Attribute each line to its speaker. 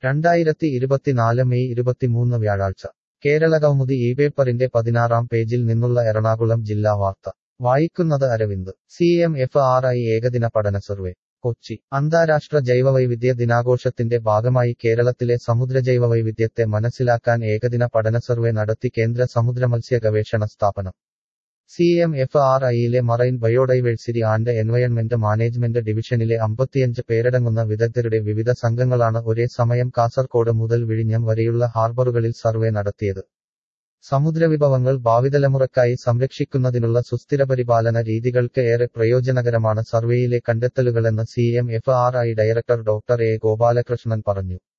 Speaker 1: രണ്ടായിരത്തി ഇരുപത്തിനാല് മെയ് ഇരുപത്തിമൂന്ന് വ്യാഴാഴ്ച കേരളകൗമുദി ഈ പേപ്പറിന്റെ പതിനാറാം പേജിൽ നിന്നുള്ള എറണാകുളം ജില്ലാ വാർത്ത വായിക്കുന്നത് Aravind C M F R I ഏകദിന പഠന സർവേ കൊച്ചി അന്താരാഷ്ട്ര ജൈവവൈവിധ്യ ദിനാഘോഷത്തിന്റെ ഭാഗമായി കേരളത്തിലെ സമുദ്ര ജൈവവൈവിധ്യത്തെ മനസ്സിലാക്കാൻ ഏകദിന പഠന സർവേ നടത്തി കേന്ദ്ര സമുദ്രമത്സ്യ ഗവേഷണ സ്ഥാപനം സി എം എഫ് ആർ ഐയിലെ marine biodiversity and environment management ഡിവിഷനിലെ അമ്പത്തിയഞ്ച് പേരടങ്ങുന്ന വിദഗ്ധരുടെ വിവിധ സംഘങ്ങളാണ് ഒരേ സമയം കാസർകോട് മുതൽ വിഴിഞ്ഞം വരെയുള്ള ഹാർബറുകളിൽ സർവേ നടത്തിയത് സമുദ്രവിഭവങ്ങൾ ഭാവിതലമുറക്കായി സംരക്ഷിക്കുന്നതിനുള്ള സുസ്ഥിരപരിപാലന രീതികൾക്ക് ഏറെ പ്രയോജനകരമാണ് സർവേയിലെ കണ്ടെത്തലുകളെന്ന് C M F R I director doctor A Gopalakrishnan പറഞ്ഞു